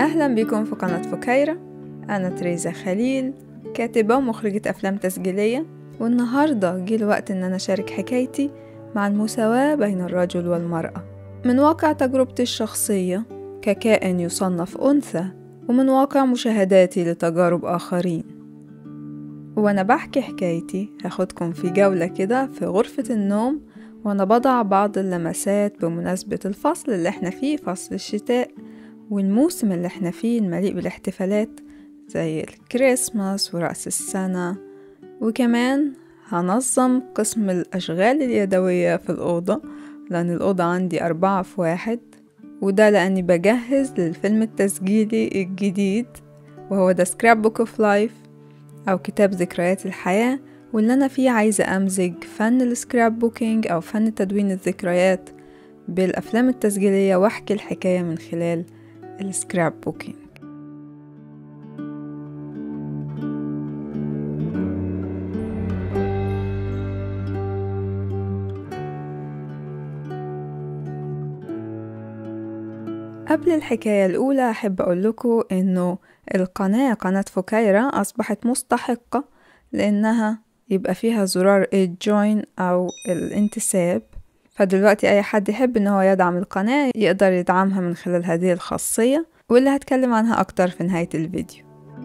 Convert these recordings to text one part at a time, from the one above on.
أهلا بكم في قناة فكيرة أنا تريزا خليل كاتبة ومخرجة أفلام تسجيلية والنهاردة جه الوقت إن أنا أشارك حكايتي مع المساواة بين الرجل والمرأة من واقع تجربتي الشخصية ككائن يصنف أنثى ومن واقع مشاهداتي لتجارب آخرين وأنا بحكي حكايتي هاخدكم في جولة كده في غرفة النوم وأنا بضع بعض اللمسات بمناسبة الفصل اللي احنا فيه فصل الشتاء والموسم اللي احنا فيه المليء بالاحتفالات زي الكريسماس ورأس السنة وكمان هنظم قسم الأشغال اليدوية في الأوضة لأن الأوضة عندي أربعة في واحد وده لأني بجهز للفيلم التسجيلي الجديد وهو ده سكراب بوك اوف لايف أو كتاب ذكريات الحياة واللي أنا فيه عايزة أمزج فن السكراب بوكينج أو فن تدوين الذكريات بالأفلام التسجيلية وأحكي الحكاية من خلال السكراب بوكينج قبل الحكاية الأولى أحب أقول لكم إنه القناة قناة فكيرة أصبحت مستحقة لأنها يبقى فيها زرار الجوين أو الانتساب فدلوقتي أي حد يحب إن هو يدعم القناة يقدر يدعمها من خلال هذه الخاصية واللي هتكلم عنها أكتر في نهاية الفيديو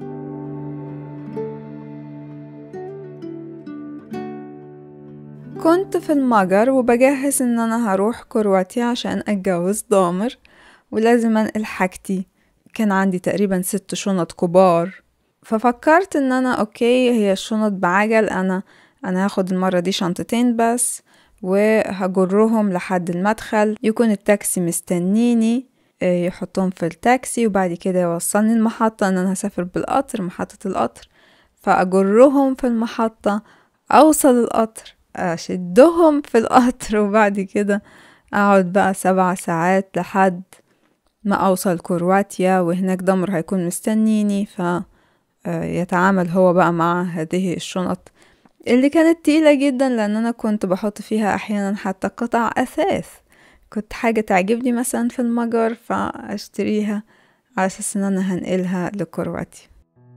كنت في المجر وبجهز إن أنا هروح كرواتيا عشان أتجوز ضامر ولازم أنقل حاجتي كان عندي تقريبا ست شنط كبار ففكرت ان انا اوكي هي الشنط بعجل انا انا هاخد المرة دي شنطتين بس وهجرهم لحد المدخل يكون التاكسي مستنيني يحطهم في التاكسي وبعد كده يوصلني المحطة ان انا هسافر بالقطر محطة القطر فاجرهم في المحطة اوصل القطر اشدهم في القطر وبعد كده اقعد بقى سبع ساعات لحد ما اوصل كرواتيا وهناك دمر هيكون مستنيني ف يتعامل هو بقى مع هذه الشنط اللي كانت تقيلة جدا لأن أنا كنت بحط فيها أحيانا حتى قطع أثاث كنت حاجة تعجبني مثلا في المجر فأشتريها على أساس إن أنا هنقلها لكرواتيا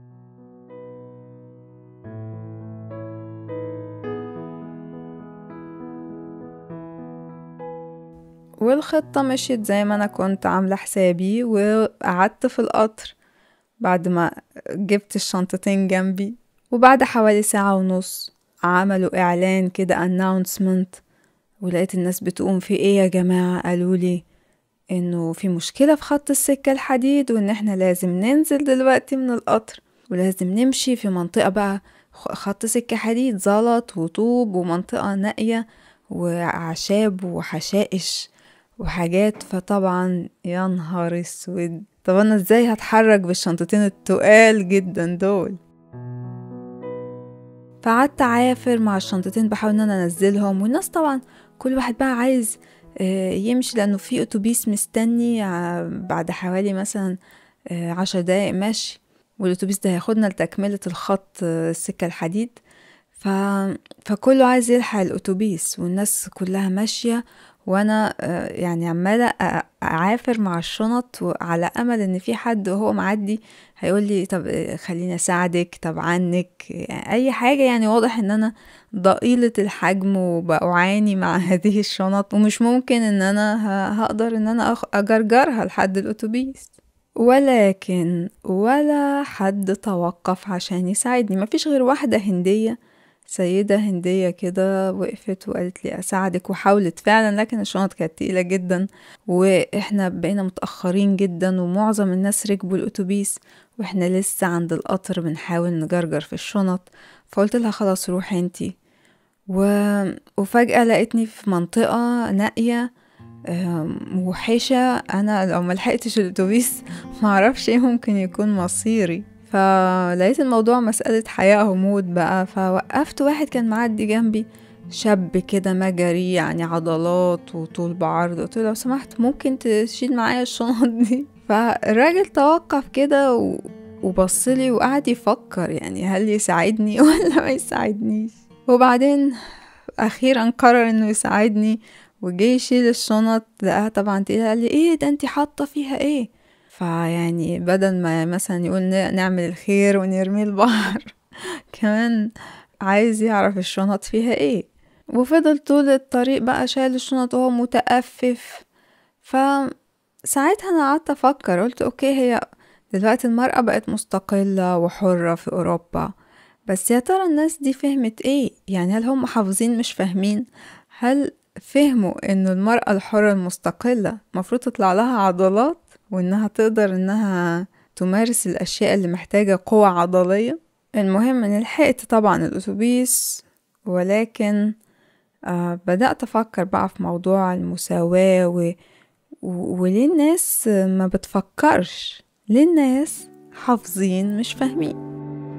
والخطة مشيت زي ما أنا كنت عاملة حسابي وقعدت في القطر بعد ما جبت الشنطتين جنبي وبعد حوالي ساعة ونص عملوا إعلان كده announcement ولقيت الناس بتقوم في إيه يا جماعة قالوا لي إنه في مشكلة في خط السكة الحديد وإن إحنا لازم ننزل دلوقتي من القطر ولازم نمشي في منطقة بقى خط سكة حديد زلط وطوب ومنطقة نائية وأعشاب وحشائش وحاجات فطبعا يا نهار اسود طب انا ازاي هتحرك بالشنطتين التقال جدا دول فقعدت عافر مع الشنطتين بحاول ان انا انزلهم والناس طبعا كل واحد بقى عايز يمشي لانه في اتوبيس مستني بعد حوالي مثلا عشر دقايق مشي والاتوبيس ده هياخدنا لتكملة الخط السكة الحديد ف... فكله عايز يلحق الاتوبيس والناس كلها ماشية وانا يعني عمالة اعافر مع الشنط وعلى امل ان في حد وهو معدي هيقول لي طب خليني اساعدك طب عنك اي حاجة يعني واضح ان انا ضئيلة الحجم وبأعاني مع هذه الشنط ومش ممكن ان انا هقدر ان انا اجرجرها لحد الاتوبيس ولكن ولا حد توقف عشان يساعدني مفيش غير واحدة هندية سيدة هندية كده وقفت وقالت لي أساعدك وحاولت فعلا لكن الشنط كانت تقيلة جدا وإحنا بقينا متأخرين جدا ومعظم الناس ركبوا الأتوبيس وإحنا لسه عند القطر بنحاول نجرجر في الشنط فقلت لها خلاص روحي انتي و... وفجأة لقيتني في منطقة نائية موحشة أنا لو ملحقتش الأتوبيس معرفش ايه ممكن يكون مصيري فلقيت الموضوع مسألة حياة أو موت بقى فوقفت واحد كان معدي جنبي شاب كده مجري يعني عضلات وطول بعرض قلت له لو سمحت ممكن تشيل معايا الشنط دي فالراجل توقف كده و... وبصلي وقعد يفكر يعني هل يساعدني ولا ما يساعدنيش وبعدين أخيرا قرر إنه يساعدني وجه يشيل الشنط لقاها طبعا تقيلة قال لي ايه ده انتي حاطة فيها ايه فيعني بدل ما مثلا يقول نعمل الخير ونرمي البحر كمان عايز يعرف الشنط فيها ايه وفضل طول الطريق بقى شايل الشنط وهو متأفف فساعتها انا قعدت افكر قلت اوكي هي دلوقتي المرأة بقت مستقلة وحرة في اوروبا بس يا ترى الناس دي فهمت ايه يعني هل هم حافظين مش فاهمين هل فهموا ان المرأة الحرة المستقلة مفروض تطلع لها عضلات وانها تقدر انها تمارس الاشياء اللي محتاجة قوة عضلية المهم ان لحقت طبعا الاتوبيس ولكن آه بدأت افكر بقى في موضوع المساواة و... و... وليه الناس ما بتفكرش ليه الناس حافظين مش فاهمين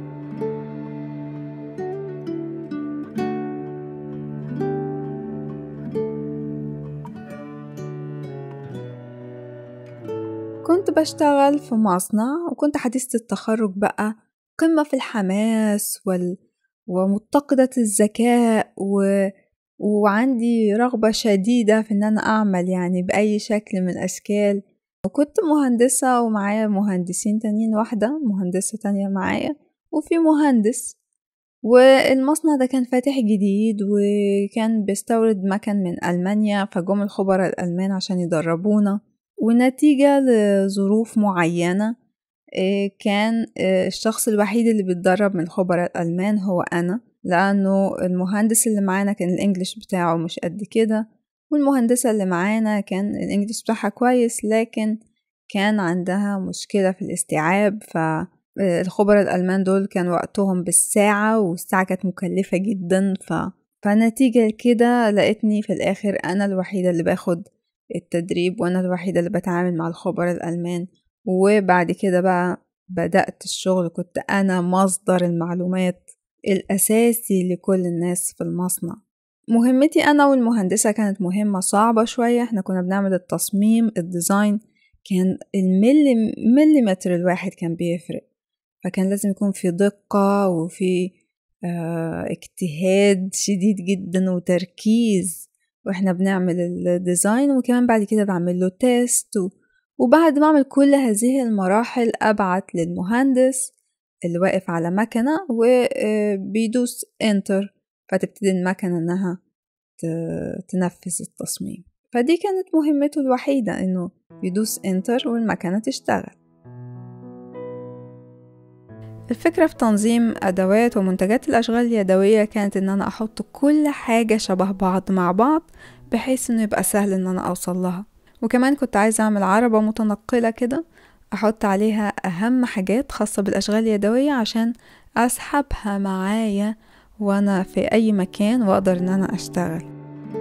كنت بشتغل في مصنع وكنت حديثة التخرج بقى قمة في الحماس وال... ومتقدة الذكاء و... وعندي رغبة شديدة في إن أنا أعمل يعني بأي شكل من الأشكال وكنت مهندسة ومعايا مهندسين تانيين واحدة مهندسة تانية معايا وفي مهندس والمصنع ده كان فاتح جديد وكان بيستورد مكن من ألمانيا فجم الخبراء الألمان عشان يدربونا ونتيجة لظروف معينة آه، كان آه، الشخص الوحيد اللي بيتدرب من الخبراء الألمان هو أنا لأنه المهندس اللي معانا كان الإنجليش بتاعه مش قد كده والمهندسة اللي معانا كان الإنجليش بتاعها كويس لكن كان عندها مشكلة في الاستيعاب فالخبراء الألمان دول كان وقتهم بالساعة والساعة كانت مكلفة جدا ف... فنتيجة كده لقيتني في الآخر أنا الوحيدة اللي باخد التدريب وأنا الوحيدة اللي بتعامل مع الخبراء الألمان وبعد كده بقى بدأت الشغل كنت أنا مصدر المعلومات الأساسي لكل الناس في المصنع مهمتي أنا والمهندسة كانت مهمة صعبة شوية احنا كنا بنعمل التصميم الديزاين كان المليمتر الواحد كان بيفرق فكان لازم يكون في دقة وفي اه اجتهاد شديد جدا وتركيز واحنا بنعمل الديزاين وكمان بعد كده بعمل له تيست وبعد ما اعمل كل هذه المراحل ابعت للمهندس اللي واقف على مكنة وبيدوس انتر فتبتدي المكنة انها تنفذ التصميم فدي كانت مهمته الوحيدة انه يدوس انتر والمكنة تشتغل الفكرة في تنظيم أدوات ومنتجات الأشغال اليدوية كانت إن أنا أحط كل حاجة شبه بعض مع بعض بحيث إنه يبقى سهل إن أنا أوصل لها وكمان كنت عايزة أعمل عربة متنقلة كده أحط عليها أهم حاجات خاصة بالأشغال اليدوية عشان أسحبها معايا وأنا في أي مكان وأقدر إن أنا أشتغل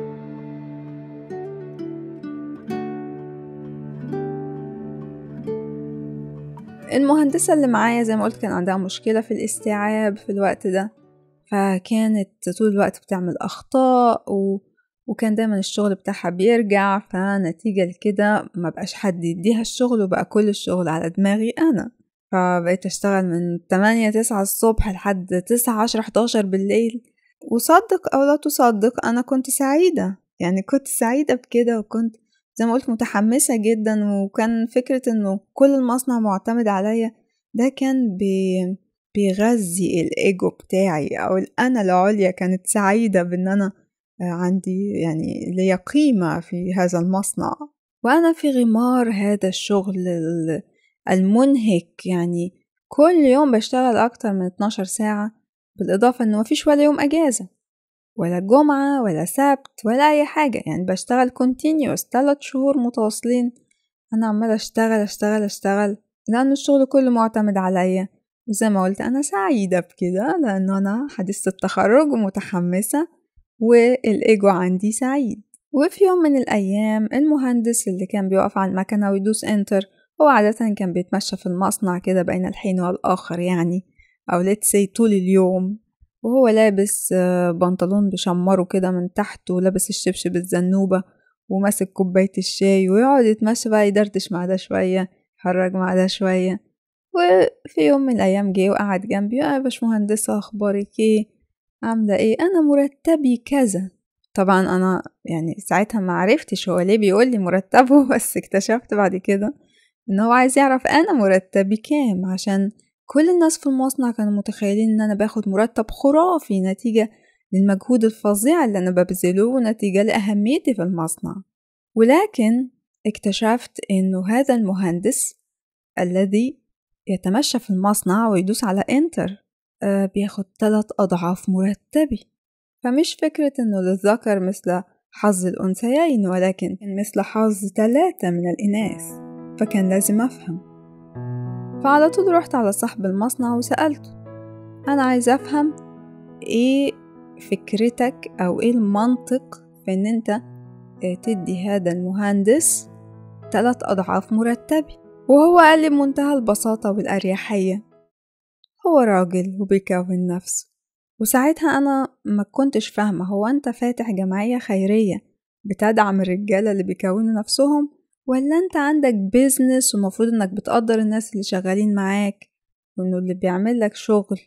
المهندسة اللي معايا زي ما قلت كان عندها مشكلة في الاستيعاب في الوقت ده فكانت طول الوقت بتعمل أخطاء و... وكان دايما الشغل بتاعها بيرجع فنتيجة لكده ما بقاش حد يديها الشغل وبقى كل الشغل على دماغي أنا فبقيت أشتغل من 8 9 الصبح لحد 9 10 11 بالليل وصدق أو لا تصدق أنا كنت سعيدة يعني كنت سعيدة بكده وكنت زي ما قلت متحمسة جدا وكان فكرة انه كل المصنع معتمد عليا ده كان بي بيغذي الايجو بتاعي او الانا العليا كانت سعيدة بان انا عندي يعني ليا قيمة في هذا المصنع وانا في غمار هذا الشغل المنهك يعني كل يوم بشتغل اكتر من 12 ساعة بالاضافة انه مفيش ولا يوم اجازة ولا جمعة ولا سبت ولا أي حاجة يعني بشتغل continuous تلات شهور متواصلين أنا عمالة أشتغل أشتغل أشتغل لأن الشغل كله معتمد عليا وزي ما قلت أنا سعيدة بكده لأن أنا حديثة التخرج ومتحمسة والإيجو عندي سعيد وفي يوم من الأيام المهندس اللي كان بيقف على المكنة ويدوس انتر هو عادة كان بيتمشى في المصنع كده بين الحين والآخر يعني أو let's say طول اليوم وهو لابس آه، بنطلون بشمره كده من تحت ولابس الشبشب الزنوبة وماسك كوباية الشاي ويقعد يتمشى بقى يدردش مع ده شوية يحرج مع ده شوية وفي يوم من الأيام جه وقعد جنبي يا باشمهندسة أخبارك ايه عاملة ايه أنا مرتبي كذا طبعا أنا يعني ساعتها ما عرفتش هو ليه بيقول لي مرتبه بس اكتشفت بعد كده إن هو عايز يعرف أنا مرتبي كام عشان كل الناس في المصنع كانوا متخيلين إن أنا باخد مرتب خرافي نتيجة للمجهود الفظيع اللي أنا ببذله ونتيجة لأهميتي في المصنع ولكن اكتشفت إنه هذا المهندس الذي يتمشى في المصنع ويدوس على انتر آه بياخد ثلاث أضعاف مرتبي فمش فكرة إنه للذكر مثل حظ الأنثيين ولكن مثل حظ ثلاثة من الإناث فكان لازم أفهم فعلى طول رحت على صاحب المصنع وسألته أنا عايز أفهم إيه فكرتك أو إيه المنطق في إن أنت آه، تدي هذا المهندس ثلاث أضعاف مرتبي وهو قال لي بمنتهى البساطة والأريحية هو راجل وبيكون نفسه وساعتها أنا ما كنتش فاهمة هو أنت فاتح جمعية خيرية بتدعم الرجالة اللي بيكونوا نفسهم ولا أنت عندك بيزنس ومفروض إنك بتقدر الناس اللي شغالين معاك وإنه اللي بيعمل لك شغل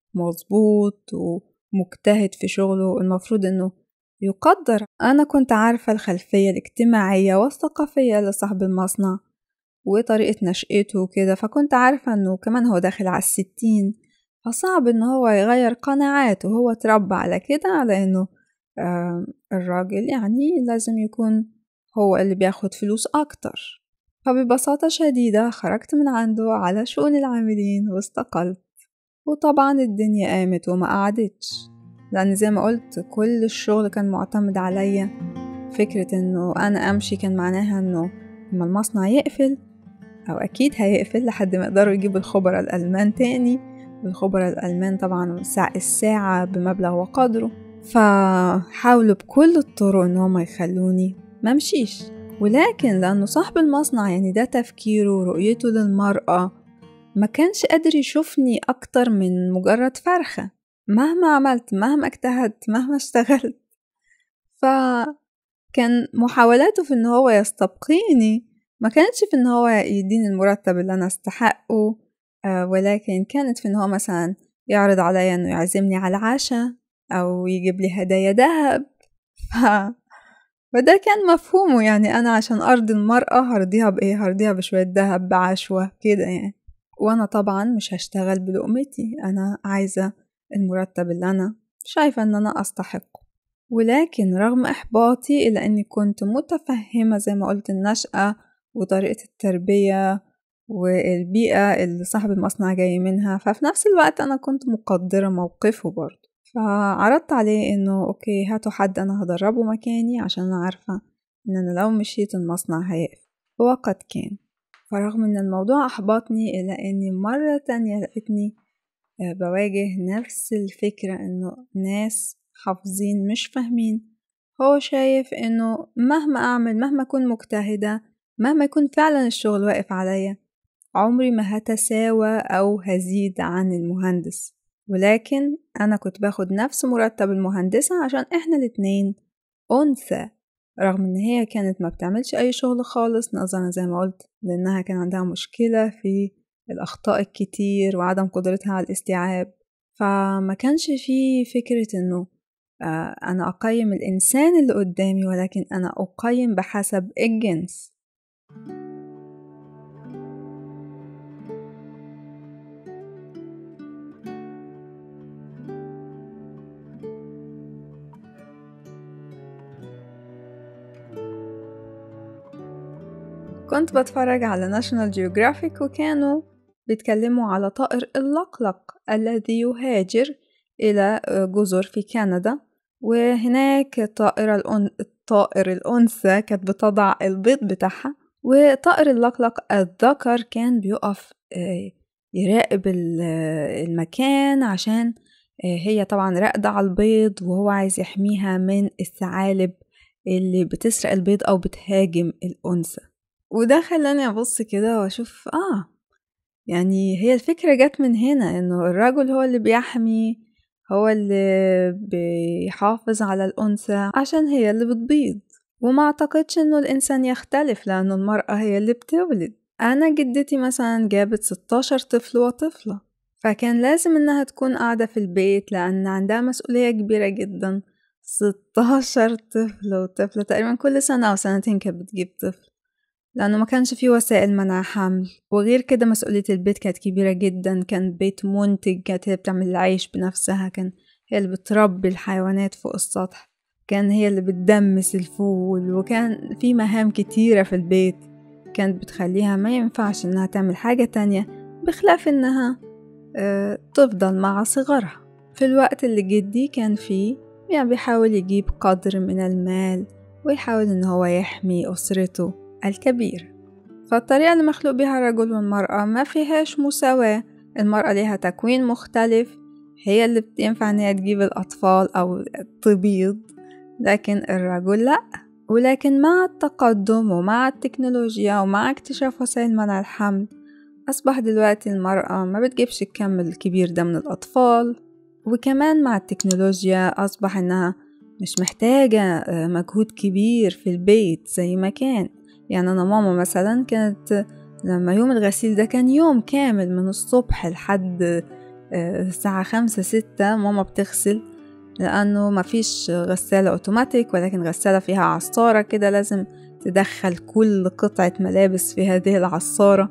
مظبوط ومجتهد في شغله المفروض إنه يقدر أنا كنت عارفة الخلفية الاجتماعية والثقافية لصاحب المصنع وطريقة نشأته وكده فكنت عارفة إنه كمان هو داخل على الستين فصعب إن هو يغير قناعاته هو اتربى على كده على إنه آه الراجل يعني لازم يكون هو اللي بياخد فلوس أكتر فببساطة شديدة خرجت من عنده على شؤون العاملين واستقلت وطبعا الدنيا قامت وما قعدتش لأن زي ما قلت كل الشغل كان معتمد عليا فكرة إنه أنا أمشي كان معناها إنه لما المصنع يقفل أو أكيد هيقفل لحد ما يقدروا يجيبوا الخبراء الألمان تاني والخبراء الألمان طبعا الساعة بمبلغ وقدره فحاولوا بكل الطرق إن هما يخلوني ممشيش ولكن لأنه صاحب المصنع يعني ده تفكيره ورؤيته للمرأة ما كانش قادر يشوفني أكتر من مجرد فرخة مهما عملت مهما اجتهدت مهما اشتغلت فكان محاولاته في ان هو يستبقيني ما كانتش في ان هو يديني المرتب اللي انا استحقه آه، ولكن كانت في ان هو مثلا يعرض عليا انه يعزمني على عشاء او يجيب لي هدايا دهب ف... فده كان مفهومه يعني انا عشان ارضي المرأة هرضيها بايه هرضيها بشوية دهب بعشوة كده يعني وانا طبعا مش هشتغل بلقمتي انا عايزة المرتب اللي انا شايفة ان انا استحقه ولكن رغم احباطي الا اني كنت متفهمة زي ما قلت النشأة وطريقة التربية والبيئة اللي صاحب المصنع جاي منها ففي نفس الوقت أنا كنت مقدرة موقفه برضه فعرضت عليه إنه أوكي هاتوا حد أنا هدربه مكاني عشان أنا عارفة إن أنا لو مشيت المصنع هيقف وقد كان فرغم إن الموضوع أحبطني إلا إني مرة تانية لقيتني آه، بواجه نفس الفكرة إنه ناس حافظين مش فاهمين هو شايف إنه مهما أعمل مهما أكون مجتهدة مهما يكون فعلا الشغل واقف عليا عمري ما هتساوى أو هزيد عن المهندس ولكن أنا كنت باخد نفس مرتب المهندسة عشان إحنا الاتنين أنثى رغم إن هي كانت ما بتعملش أي شغل خالص نظرا زي ما قلت لأنها كان عندها مشكلة في الأخطاء الكتير وعدم قدرتها على الاستيعاب فما كانش في فكرة إنه آه، أنا أقيم الإنسان اللي قدامي ولكن أنا أقيم بحسب الجنس كنت بتفرج على ناشونال جيوغرافيك وكانوا بيتكلموا على طائر اللقلق الذي يهاجر إلى جزر في كندا وهناك الطائرة الأن... الطائر الأنثى كانت بتضع البيض بتاعها وطائر اللقلق الذكر كان بيقف آه، يراقب المكان عشان آه، هي طبعا راقدة على البيض وهو عايز يحميها من الثعالب اللي بتسرق البيض أو بتهاجم الأنثى وده خلاني أبص كده وأشوف آه يعني هي الفكرة جت من هنا إنه الرجل هو اللي بيحمي هو اللي بيحافظ على الأنثى عشان هي اللي بتبيض وما أعتقدش إنه الإنسان يختلف لأنه المرأة هي اللي بتولد أنا جدتي مثلا جابت 16 طفل وطفلة فكان لازم إنها تكون قاعدة في البيت لأن عندها مسؤولية كبيرة جدا 16 طفل وطفلة تقريبا كل سنة أو سنتين كانت بتجيب طفل لأنه ما كانش في وسائل منع حمل وغير كده مسؤولية البيت كانت كبيرة جدا كان بيت منتج كانت هي بتعمل العيش بنفسها كان هي اللي بتربي الحيوانات فوق السطح كان هي اللي بتدمس الفول وكان في مهام كتيرة في البيت كانت بتخليها ما ينفعش إنها تعمل حاجة تانية بخلاف إنها اه تفضل مع صغرها في الوقت اللي جدي كان فيه يعني بيحاول يجيب قدر من المال ويحاول إن هو يحمي أسرته الكبيرة فالطريقة اللي مخلوق بها الرجل والمرأة ما فيهاش مساواة المرأة ليها تكوين مختلف هي اللي ينفع إن هي تجيب الأطفال أو تبيض لكن الرجل لأ ولكن مع التقدم ومع التكنولوجيا ومع اكتشاف وسائل منع الحمل أصبح دلوقتي المرأة ما بتجيبش الكم الكبير ده من الأطفال وكمان مع التكنولوجيا أصبح إنها مش محتاجة مجهود كبير في البيت زي ما كان يعني أنا ماما مثلا كانت لما يوم الغسيل ده كان يوم كامل من الصبح لحد الساعة خمسة ستة ماما بتغسل لأنه مفيش غسالة أوتوماتيك ولكن غسالة فيها عصارة كده لازم تدخل كل قطعة ملابس في هذه العصارة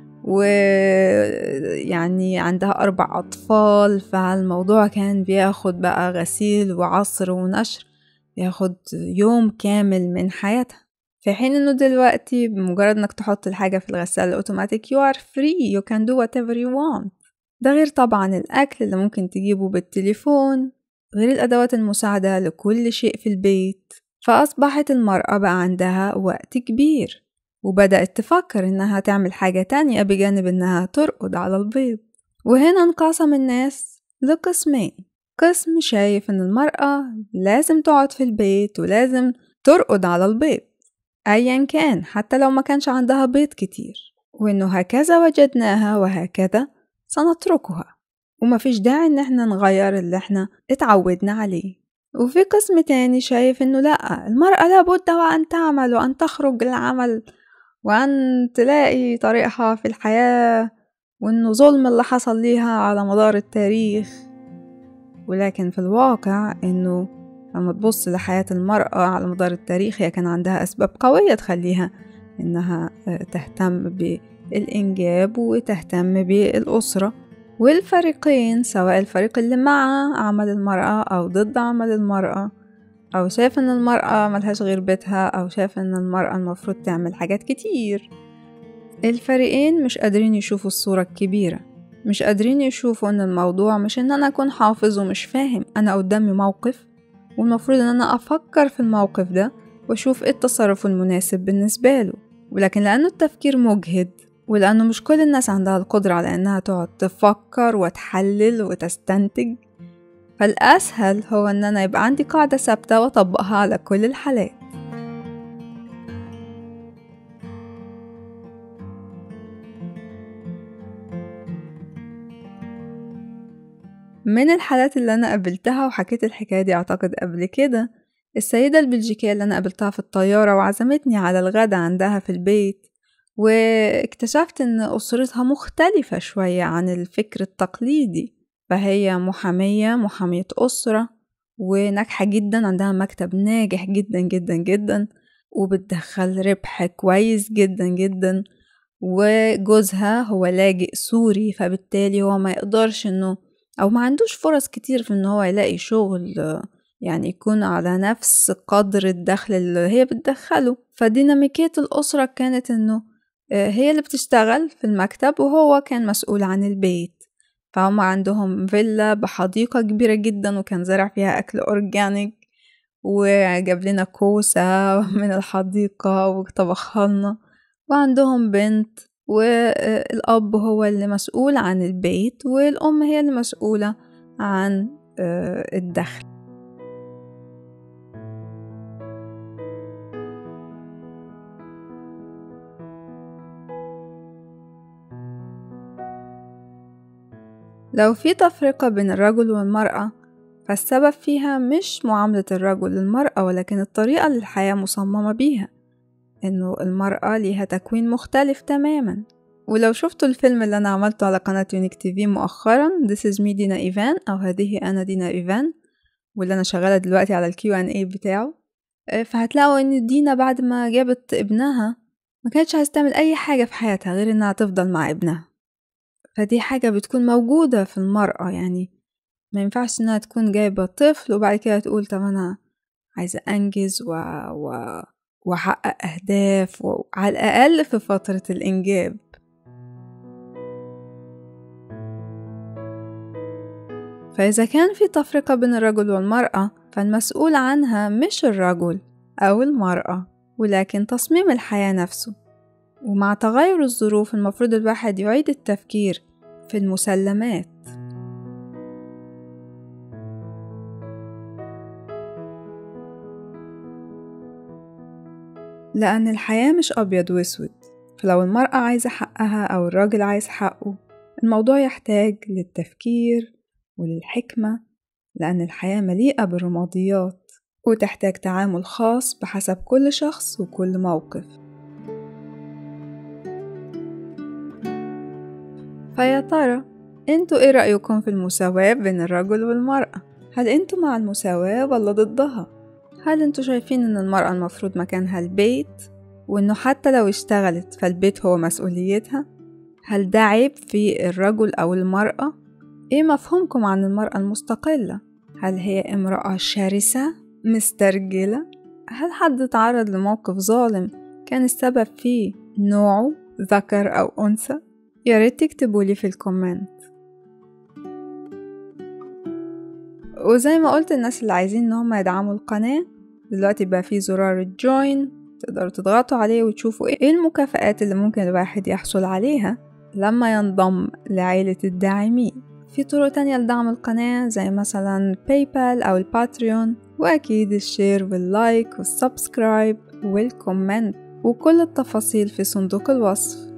ويعني عندها أربع أطفال فالموضوع كان بياخد بقى غسيل وعصر ونشر ياخد يوم كامل من حياتها في حين انه دلوقتي بمجرد انك تحط الحاجة في الغسالة الأوتوماتيك you are free you can do whatever you want ده غير طبعا الأكل اللي ممكن تجيبه بالتليفون غير الأدوات المساعدة لكل شيء في البيت فأصبحت المرأة بقى عندها وقت كبير وبدأت تفكر إنها تعمل حاجة تانية بجانب إنها ترقد على البيض وهنا انقسم الناس لقسمين قسم شايف إن المرأة لازم تقعد في البيت ولازم ترقد على البيض أيا كان حتى لو ما كانش عندها بيض كتير وإنه هكذا وجدناها وهكذا سنتركها ومفيش داعي إن احنا نغير اللي احنا اتعودنا عليه وفي قسم تاني شايف إنه لأ المرأة لابد وأن تعمل وأن تخرج للعمل وأن تلاقي طريقها في الحياة وإنه ظلم اللي حصل ليها على مدار التاريخ ولكن في الواقع إنه لما تبص لحياة المرأة على مدار التاريخ هي كان عندها أسباب قوية تخليها إنها تهتم بالإنجاب وتهتم بالأسرة والفريقين سواء الفريق اللي مع عمل المرأة أو ضد عمل المرأة أو شايف إن المرأة ملهاش غير بيتها أو شايف إن المرأة المفروض تعمل حاجات كتير الفريقين مش قادرين يشوفوا الصورة الكبيرة مش قادرين يشوفوا إن الموضوع مش إن أنا أكون حافظ ومش فاهم أنا قدامي موقف والمفروض إن أنا أفكر في الموقف ده وأشوف إيه التصرف المناسب بالنسبة له ولكن لأنه التفكير مجهد ولأنه مش كل الناس عندها القدرة على إنها تقعد تفكر وتحلل وتستنتج فالأسهل هو إن أنا يبقى عندي قاعدة ثابتة وأطبقها على كل الحالات من الحالات اللي أنا قابلتها وحكيت الحكاية دي أعتقد قبل كده السيدة البلجيكية اللي أنا قابلتها في الطيارة وعزمتني على الغدا عندها في البيت واكتشفت إن أسرتها مختلفة شوية عن الفكر التقليدي فهي محامية محامية أسرة وناجحة جدا عندها مكتب ناجح جدا جدا جدا وبتدخل ربح كويس جدا جدا وجوزها هو لاجئ سوري فبالتالي هو ما يقدرش انه او ما عندوش فرص كتير في ان هو يلاقي شغل يعني يكون على نفس قدر الدخل اللي هي بتدخله فديناميكية الأسرة كانت انه هي اللي بتشتغل في المكتب وهو كان مسؤول عن البيت فهم عندهم فيلا بحديقة كبيرة جدا وكان زرع فيها أكل أورجانيك وجاب لنا كوسة من الحديقة وطبخها لنا وعندهم بنت والأب هو اللي مسؤول عن البيت والأم هي اللي مسؤولة عن الدخل لو في تفرقة بين الرجل والمرأة فالسبب فيها مش معاملة الرجل للمرأة ولكن الطريقة اللي الحياة مصممة بيها إنه المرأة ليها تكوين مختلف تماما ولو شفتوا الفيلم اللي أنا عملته على قناة يونيك تي في مؤخرا This is me دينا إيفان أو هذه أنا دينا إيفان واللي أنا شغالة دلوقتي على الكيو ان اي بتاعه فهتلاقوا إن دينا بعد ما جابت ابنها ما كانتش عايزة تعمل أي حاجة في حياتها غير إنها تفضل مع ابنها فدي حاجة بتكون موجودة في المرأة يعني ما ينفعش إنها تكون جايبة طفل وبعد كده تقول طب أنا عايزة أنجز و... و... وأحقق أهداف وعلى الأقل في فترة الإنجاب فإذا كان في تفرقة بين الرجل والمرأة فالمسؤول عنها مش الرجل أو المرأة ولكن تصميم الحياة نفسه ومع تغير الظروف المفروض الواحد يعيد التفكير في المسلمات لأن الحياة مش أبيض وأسود فلو المرأة عايزة حقها أو الراجل عايز حقه الموضوع يحتاج للتفكير وللحكمة لأن الحياة مليئة بالرماديات وتحتاج تعامل خاص بحسب كل شخص وكل موقف فيا ترى انتوا ايه رأيكم في المساواة بين الرجل والمرأة؟ هل انتوا مع المساواة ولا ضدها؟ هل انتوا شايفين ان المرأة المفروض مكانها البيت؟ وانه حتى لو اشتغلت فالبيت هو مسؤوليتها؟ هل ده عيب في الرجل أو المرأة؟ ايه مفهومكم عن المرأة المستقلة؟ هل هي امرأة شرسة؟ مسترجلة؟ هل حد تعرض لموقف ظالم كان السبب فيه نوعه ذكر أو أنثى؟ يا ريت تكتبولي في الكومنت وزي ما قلت الناس اللي عايزين ان هم يدعموا القناة دلوقتي بقى في زرار الجوين تقدروا تضغطوا عليه وتشوفوا ايه المكافآت اللي ممكن الواحد يحصل عليها لما ينضم لعيلة الداعمين في طرق تانية لدعم القناة زي مثلا باي بال أو الباتريون وأكيد الشير واللايك والسبسكرايب والكومنت وكل التفاصيل في صندوق الوصف